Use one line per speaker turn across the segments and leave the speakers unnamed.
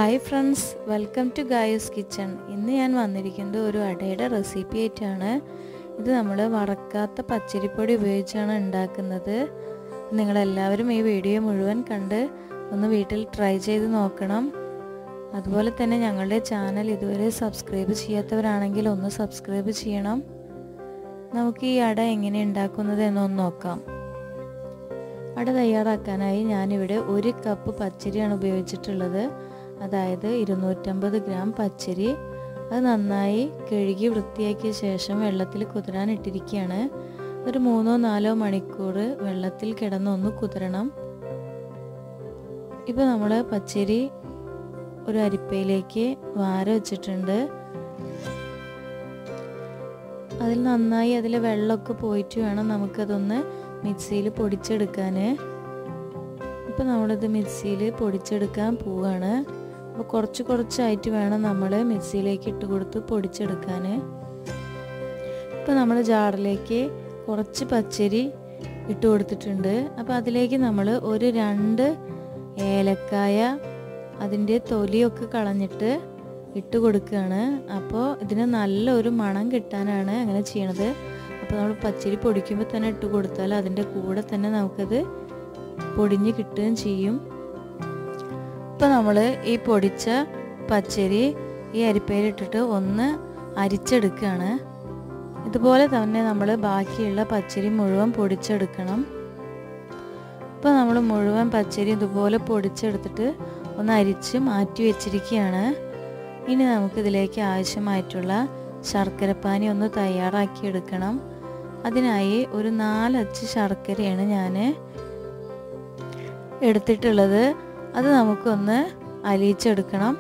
hi friends welcome to Gayus kitchen ഇന്ന് ഞാൻ വന്നിരിക്കുന്നത് ഒരു അടയുടെ റെസിപ്പി ആയിട്ടാണ് ഇത് നമ്മൾ വറക്കാത്ത പച്ചരിപ്പൊടി ഉപയോഗിച്ചാണ് ഉണ്ടാക്കുന്നത് നിങ്ങളെല്ലാവരും ഈ വീഡിയോ മുഴുവൻ കണ്ട് ഒന്ന് വീട്ടിൽ ട്രൈ ചെയ്ത് നോക്കണം അതുപോലെ തന്നെ ഞങ്ങളുടെ ചാനൽ ഇതുവരെ സബ്സ്ക്രൈബ് ചെയ്യാത്തവരാണെങ്കിൽ ഒന്ന് സബ്സ്ക്രൈബ് ചെയ്യണം നമുക്ക് ഈ അട എങ്ങനെ ഉണ്ടാക്കുന്നത് എന്നൊന്ന് നോക്കാം അട തയ്യാറാക്കാനായി ഞാനിവിടെ ഒരു കപ്പ് പച്ചരിയാണ് ഉപയോഗിച്ചിട്ടുള്ളത് അതായത് ഇരുന്നൂറ്റമ്പത് ഗ്രാം പച്ചരി അത് നന്നായി കഴുകി വൃത്തിയാക്കിയ ശേഷം വെള്ളത്തിൽ കുതിരാൻ ഇട്ടിരിക്കുകയാണ് ഒരു മൂന്നോ നാലോ മണിക്കൂർ വെള്ളത്തിൽ കിടന്നൊന്ന് കുതിരണം ഇപ്പോൾ നമ്മൾ പച്ചരി ഒരു അരിപ്പയിലേക്ക് വാര വെച്ചിട്ടുണ്ട് അതിൽ നന്നായി അതിലെ വെള്ളമൊക്കെ പോയിട്ട് വേണം നമുക്കതൊന്ന് മിക്സിയിൽ പൊടിച്ചെടുക്കാൻ ഇപ്പോൾ നമ്മളിത് മിക്സിയിൽ പൊടിച്ചെടുക്കാൻ പോവുകയാണ് അപ്പോൾ കുറച്ച് കുറച്ചായിട്ട് വേണം നമ്മൾ മിക്സിയിലേക്ക് ഇട്ട് കൊടുത്ത് പൊടിച്ചെടുക്കാൻ ഇപ്പോൾ നമ്മൾ ജാറിലേക്ക് കുറച്ച് പച്ചരി ഇട്ട് കൊടുത്തിട്ടുണ്ട് അപ്പോൾ അതിലേക്ക് നമ്മൾ ഒരു രണ്ട് ഏലക്കായ അതിൻ്റെ തൊലിയൊക്കെ കളഞ്ഞിട്ട് ഇട്ട് കൊടുക്കുകയാണ് അപ്പോൾ ഇതിന് നല്ലൊരു മണം കിട്ടാനാണ് അങ്ങനെ ചെയ്യണത് അപ്പോൾ നമ്മൾ പച്ചരി പൊടിക്കുമ്പോൾ തന്നെ ഇട്ട് കൊടുത്താൽ അതിൻ്റെ കൂടെ തന്നെ നമുക്കത് പൊടിഞ്ഞ് കിട്ടുകയും ചെയ്യും ഇപ്പോൾ നമ്മൾ ഈ പൊടിച്ച പച്ചരി ഈ അരിപ്പയിലിട്ടിട്ട് ഒന്ന് അരിച്ചെടുക്കുകയാണ് ഇതുപോലെ തന്നെ നമ്മൾ ബാക്കിയുള്ള പച്ചരി മുഴുവൻ പൊടിച്ചെടുക്കണം ഇപ്പോൾ നമ്മൾ മുഴുവൻ പച്ചരി ഇതുപോലെ പൊടിച്ചെടുത്തിട്ട് ഒന്ന് അരിച്ച് മാറ്റി വെച്ചിരിക്കുകയാണ് ഇനി നമുക്കിതിലേക്ക് ആവശ്യമായിട്ടുള്ള ശർക്കരപ്പാനി ഒന്ന് തയ്യാറാക്കി എടുക്കണം അതിനായി ഒരു നാലച്ച് ശർക്കരയാണ് ഞാൻ എടുത്തിട്ടുള്ളത് അത് നമുക്കൊന്ന് അലിയിച്ചെടുക്കണം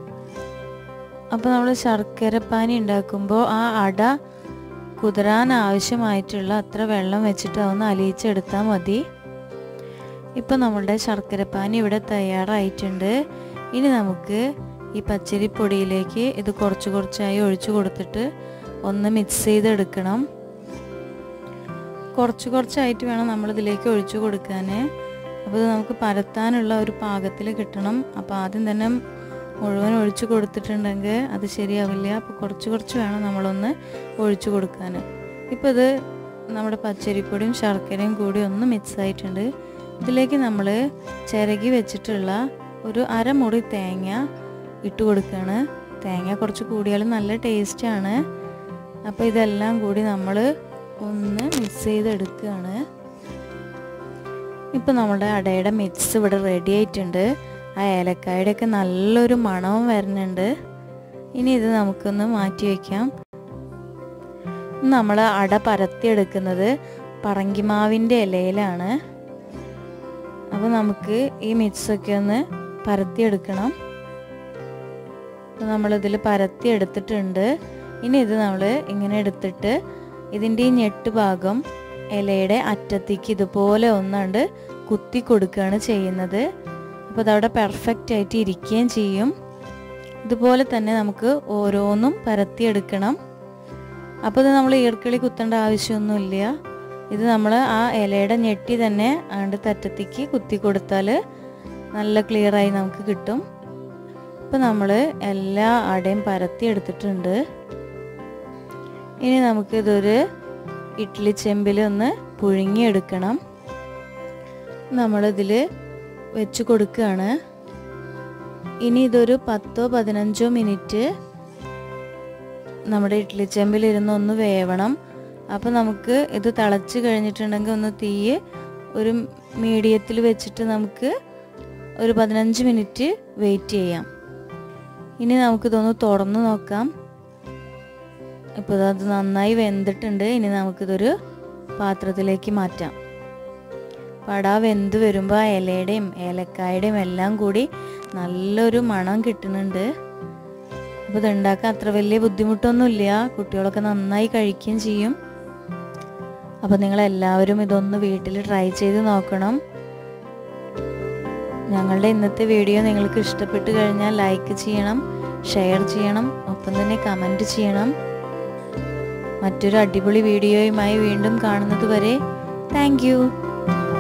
അപ്പോൾ നമ്മൾ ശർക്കരപ്പാനി ഉണ്ടാക്കുമ്പോൾ ആ അട കുതിരാൻ ആവശ്യമായിട്ടുള്ള അത്ര വെള്ളം വെച്ചിട്ട് അതൊന്ന് അലിയിച്ചെടുത്താൽ മതി ഇപ്പം നമ്മളുടെ ശർക്കരപ്പാനി ഇവിടെ തയ്യാറായിട്ടുണ്ട് ഇനി നമുക്ക് ഈ പച്ചരിപ്പൊടിയിലേക്ക് ഇത് കുറച്ച് കുറച്ചായി ഒഴിച്ചു കൊടുത്തിട്ട് ഒന്ന് മിക്സ് ചെയ്തെടുക്കണം കുറച്ച് കുറച്ചായിട്ട് വേണം നമ്മളിതിലേക്ക് ഒഴിച്ചു കൊടുക്കാൻ അപ്പോൾ ഇത് നമുക്ക് പരത്താനുള്ള ഒരു പാകത്തിൽ കിട്ടണം അപ്പോൾ ആദ്യം തന്നെ മുഴുവൻ ഒഴിച്ചു കൊടുത്തിട്ടുണ്ടെങ്കിൽ അത് ശരിയാവില്ല അപ്പോൾ കുറച്ച് കുറച്ച് വേണം നമ്മളൊന്ന് ഒഴിച്ചു കൊടുക്കാൻ ഇപ്പോൾ ഇത് നമ്മുടെ പച്ചരിപ്പൊടിയും ശർക്കരയും കൂടി ഒന്ന് മിക്സ് ആയിട്ടുണ്ട് ഇതിലേക്ക് നമ്മൾ ചിരകി വെച്ചിട്ടുള്ള ഒരു അരമുറി തേങ്ങ ഇട്ട് കൊടുക്കുകയാണ് തേങ്ങ കുറച്ച് കൂടിയാലും നല്ല ടേസ്റ്റാണ് അപ്പോൾ ഇതെല്ലാം കൂടി നമ്മൾ ഒന്ന് മിക്സ് ചെയ്തെടുക്കുകയാണ് ഇപ്പോൾ നമ്മുടെ അടയുടെ മിക്സ് ഇവിടെ റെഡി ആയിട്ടുണ്ട് ആ ഏലക്കായുടെ ഒക്കെ നല്ലൊരു മണവും വരുന്നുണ്ട് ഇനി ഇത് നമുക്കൊന്ന് മാറ്റി വയ്ക്കാം നമ്മൾ അട പരത്തിയെടുക്കുന്നത് പറങ്കിമാവിൻ്റെ ഇലയിലാണ് അപ്പോൾ നമുക്ക് ഈ മിക്സൊക്കെ ഒന്ന് പരത്തിയെടുക്കണം അപ്പോൾ നമ്മളിതിൽ പരത്തി എടുത്തിട്ടുണ്ട് ഇനി ഇത് നമ്മൾ ഇങ്ങനെ എടുത്തിട്ട് ഇതിൻ്റെ ഈ ഞെട്ട് ഭാഗം ഇലയുടെ അറ്റത്തേക്ക് ഇതുപോലെ ഒന്നുണ്ട് കുത്തി കൊടുക്കുകയാണ് ചെയ്യുന്നത് അപ്പോൾ അതവിടെ പെർഫെക്റ്റ് ആയിട്ട് ഇരിക്കുകയും ചെയ്യും ഇതുപോലെ തന്നെ നമുക്ക് ഓരോന്നും പരത്തിയെടുക്കണം അപ്പോൾ ഇത് നമ്മൾ ഈർക്കിളി കുത്തേണ്ട ആവശ്യമൊന്നുമില്ല ഇത് നമ്മൾ ആ ഇലയുടെ ഞെട്ടി തന്നെ ആണ്ട് തറ്റത്തേക്ക് കുത്തി കൊടുത്താൽ നല്ല ക്ലിയറായി നമുക്ക് കിട്ടും ഇപ്പം നമ്മൾ എല്ലാ അടയും പരത്തി എടുത്തിട്ടുണ്ട് ഇനി നമുക്കിതൊരു ഇഡ്ഡലി ചെമ്പിൽ ഒന്ന് പുഴുങ്ങിയെടുക്കണം നമ്മളിതിൽ വെച്ച് കൊടുക്കുകയാണ് ഇനി ഇതൊരു പത്തോ പതിനഞ്ചോ മിനിറ്റ് നമ്മുടെ ഇഡ്ഡലി ചെമ്പിലിരുന്ന് ഒന്ന് വേവണം അപ്പോൾ നമുക്ക് ഇത് തിളച്ച് കഴിഞ്ഞിട്ടുണ്ടെങ്കിൽ ഒന്ന് തീ ഒരു മീഡിയത്തിൽ വെച്ചിട്ട് നമുക്ക് ഒരു പതിനഞ്ച് മിനിറ്റ് വെയിറ്റ് ചെയ്യാം ഇനി നമുക്കിതൊന്ന് തുറന്ന് നോക്കാം ഇപ്പോൾ അത് നന്നായി വെന്തിട്ടുണ്ട് ഇനി നമുക്കിതൊരു പാത്രത്തിലേക്ക് മാറ്റാം പട വെന്ത് വരുമ്പോൾ ആ ഇലയുടെയും ഏലക്കായുടെയും എല്ലാം കൂടി നല്ലൊരു മണം കിട്ടുന്നുണ്ട് അപ്പോൾ ഇത് ഉണ്ടാക്കാൻ അത്ര വലിയ ബുദ്ധിമുട്ടൊന്നുമില്ല കുട്ടികളൊക്കെ നന്നായി കഴിക്കുകയും ചെയ്യും അപ്പോൾ നിങ്ങളെല്ലാവരും ഇതൊന്ന് വീട്ടിൽ ട്രൈ ചെയ്ത് നോക്കണം ഞങ്ങളുടെ ഇന്നത്തെ വീഡിയോ നിങ്ങൾക്ക് ഇഷ്ടപ്പെട്ട് കഴിഞ്ഞാൽ ലൈക്ക് ചെയ്യണം ഷെയർ ചെയ്യണം ഒപ്പം തന്നെ കമൻറ്റ് ചെയ്യണം മറ്റൊരു അടിപൊളി വീഡിയോയുമായി വീണ്ടും കാണുന്നത് വരെ താങ്ക്